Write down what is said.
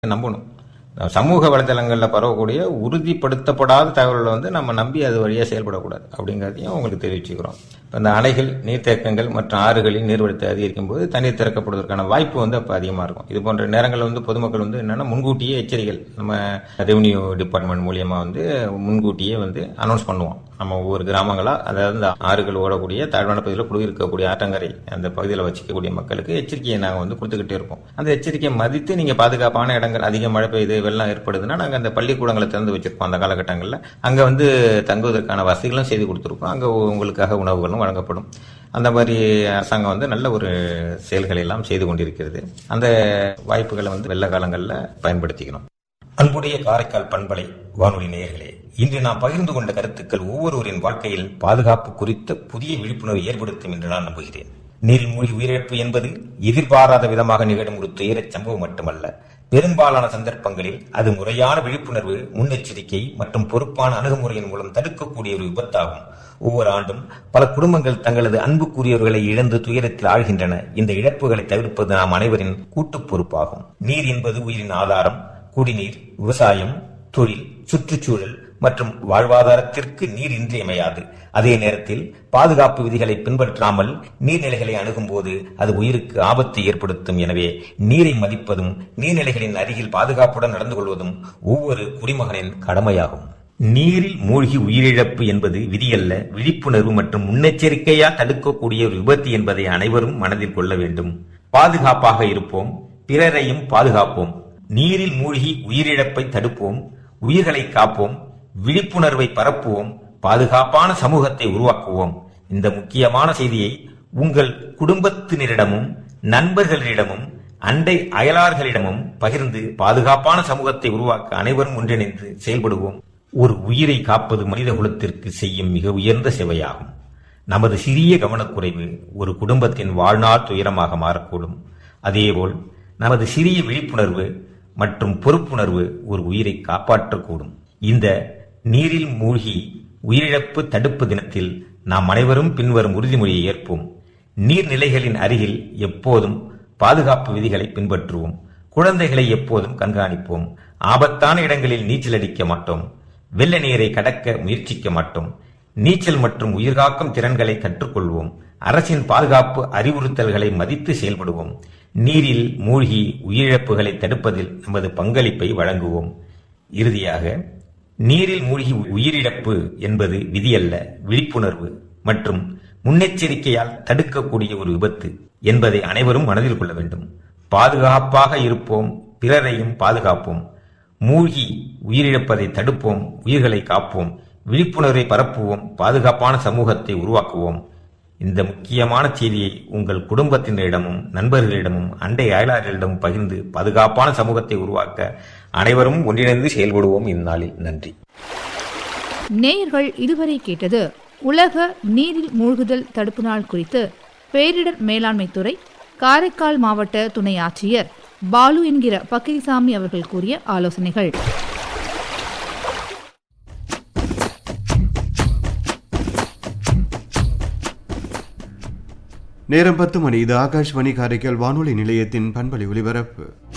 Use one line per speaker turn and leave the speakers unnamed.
நம்பணும் சமூக வலைதளங்களில் பரவக்கூடிய உறுதிப்படுத்தப்படாத தகவல்களை வந்து நம்ம நம்பி அது வழியாக செயல்படக்கூடாது அப்படிங்கிறதையும் உங்களுக்கு தெரிவிச்சுக்கிறோம் இப்போ இந்த அணைகள் நீர்த்தேக்கங்கள் மற்றும் ஆறுகளில் நீர்வளத்தை அதிகரிக்கும் போது தண்ணீர் திறக்கப்படுவதற்கான வாய்ப்பு வந்து அப்போ அதிகமாக இருக்கும் இது போன்ற நேரங்களில் வந்து பொதுமக்கள் வந்து என்னென்னா முன்கூட்டியே எச்சரிக்கைகள் நம்ம ரெவன்யூ டிபார்ட்மெண்ட் மூலியமாக வந்து முன்கூட்டியே வந்து அனௌன்ஸ் பண்ணுவோம் நம்ம ஒவ்வொரு கிராமங்களாக அதாவது இந்த ஆறுகள் ஓடக்கூடிய தாழ்வான பகுதியில் குடியிருக்கக்கூடிய ஆற்றங்கரை அந்த பகுதியில் வச்சிக்கக்கூடிய மக்களுக்கு எச்சரிக்கையை நாங்கள் வந்து கொடுத்துக்கிட்டே இருப்போம் அந்த எச்சரிக்கையை மதித்து நீங்கள் பாதுகாப்பான இடங்கள் அதிக மழை பெய்யுது வெள்ளம் ஏற்படுதுன்னா நாங்கள் அந்த பள்ளிக்கூடங்களை திறந்து வச்சிருப்போம் அந்த காலகட்டங்களில் அங்கே வந்து தங்குவதற்கான வசதிகளும் செய்து கொடுத்துருப்போம் அங்கே உங்களுக்காக உணவுகளும் வழங்கப்படும் அந்த மாதிரி அரசாங்கம் வந்து நல்ல ஒரு செயல்களை எல்லாம் செய்து கொண்டிருக்கிறது அந்த வாய்ப்புகளை வந்து வெள்ள காலங்களில் பயன்படுத்திக்கணும் அன்புடைய காரைக்கால் பண்பலை வானொலி நேயர்களே இன்று நாம் பகிர்ந்து கொண்ட கருத்துக்கள் ஒவ்வொருவரின் வாழ்க்கையில் பாதுகாப்பு குறித்த புதிய விழிப்புணர்வை ஏற்படுத்தும் என்று நான் நம்புகிறேன் நீரில் மூழ்கி உயிரிழப்பு என்பது எதிர்பாராத விதமாக நிகழும் ஒரு துயரச் சம்பவம் மட்டுமல்ல பெரும்பாலான சந்தர்ப்பங்களில் அது முறையான விழிப்புணர்வு முன்னெச்சரிக்கை மற்றும் பொறுப்பான அணுகுமுறையின் மூலம் தடுக்கக்கூடிய ஒரு விபத்தாகும் ஒவ்வொரு ஆண்டும் பல குடும்பங்கள் தங்களது அன்புக்குரியவர்களை இழந்து துயரத்தில் ஆழ்கின்றன இந்த இழப்புகளை தவிர்ப்பது நாம் அனைவரின் கூட்டுப் பொறுப்பாகும் நீர் என்பது உயிரின் ஆதாரம் குடிநீர் விவசாயம் தொழில் சுற்றுச்சூழல் மற்றும் வாழ்வாதாரத்திற்கு நீர் இன்றியமையாது அதே நேரத்தில் பாதுகாப்பு விதிகளை பின்பற்றாமல் நீர்நிலைகளை அணுகும் போது அது உயிருக்கு ஆபத்தை ஏற்படுத்தும் எனவே நீரை மதிப்பதும் நீர்நிலைகளின் அருகில் பாதுகாப்புடன் நடந்து கொள்வதும் ஒவ்வொரு குடிமகனின் கடமையாகும் நீரில் மூழ்கி உயிரிழப்பு என்பது விதியல்ல விழிப்புணர்வு மற்றும் முன்னெச்சரிக்கையால் தடுக்கக்கூடிய ஒரு விபத்து என்பதை அனைவரும் மனதில் கொள்ள வேண்டும் பாதுகாப்பாக இருப்போம் பிறரையும் பாதுகாப்போம் நீரில் மூழ்கி உயிரிழப்பை தடுப்போம் உயிர்களை காப்போம் விழிப்புணர்வை பரப்புவோம் பாதுகாப்பான சமூகத்தை உருவாக்குவோம் இந்த முக்கியமான செய்தியை உங்கள் குடும்பத்தினரிடமும் நண்பர்களிடமும் அண்டை அயலார்களிடமும் பகிர்ந்து பாதுகாப்பான சமூகத்தை உருவாக்க அனைவரும் ஒன்றிணைந்து செயல்படுவோம் ஒரு உயிரை காப்பது மனித குலத்திற்கு செய்யும் மிக உயர்ந்த சேவையாகும் நமது சிறிய கவனக்குறைவு ஒரு குடும்பத்தின் வாழ்நாள் துயரமாக மாறக்கூடும் அதேபோல் நமது சிறிய விழிப்புணர்வு மற்றும் பொறுப்புணர்வு ஒரு உயிரை காப்பாற்றக்கூடும் இந்த நீரில் மூழ்கி உயிரிழப்பு தடுப்பு தினத்தில் நாம் அனைவரும் பின்வரும் உறுதிமொழியை ஏற்போம் நீர்நிலைகளின் அருகில் எப்போதும் பாதுகாப்பு விதிகளை பின்பற்றுவோம் குழந்தைகளை எப்போதும் கண்காணிப்போம் ஆபத்தான இடங்களில் நீச்சல் அடிக்க மாட்டோம் வெள்ள நீரை கடக்க முயற்சிக்க மாட்டோம் நீச்சல் மற்றும் உயிர்காக்கும் திறன்களை கற்றுக்கொள்வோம் அரசின் பாதுகாப்பு அறிவுறுத்தல்களை மதித்து செயல்படுவோம் நீரில் மூழ்கி உயிரிழப்புகளை தடுப்பதில் நமது பங்களிப்பை வழங்குவோம் இறுதியாக நீரில் மூழ்கி உயிரிழப்பு என்பது விதியல்ல விழிப்புணர்வு மற்றும் முன்னெச்சரிக்கையால் தடுக்கக்கூடிய ஒரு விபத்து என்பதை அனைவரும் மனதில் கொள்ள வேண்டும் பாதுகாப்பாக இருப்போம் பிறரையும் பாதுகாப்போம் மூழ்கி உயிரிழப்பதை தடுப்போம் உயிர்களை காப்போம் விழிப்புணர்வை பரப்புவோம் பாதுகாப்பான சமூகத்தை உருவாக்குவோம் இந்த முக்கியமான செய்தியை உங்கள் குடும்பத்தினரிடமும் நண்பர்களிடமும் அண்டை அயலாளர்களிடமும் பகிர்ந்து பாதுகாப்பான சமூகத்தை உருவாக்க அனைவரும் ஒன்றிணைந்து செயல்படுவோம் இந்நாளில் நன்றி
நேயர்கள் இதுவரை கேட்டது உலக நீரில் மூழ்குதல் தடுப்பு நாள் குறித்து பேரிடர் மேலாண்மை துறை காரைக்கால் மாவட்ட துணை ஆட்சியர் பாலு என்கிற பக்கிரிசாமி அவர்கள் கூறிய ஆலோசனைகள்
நேரம் பத்து மணி இது ஆகாஷ்வாணி காரைக்கால் வானொலி நிலையத்தின் பண்பலை ஒலிபரப்பு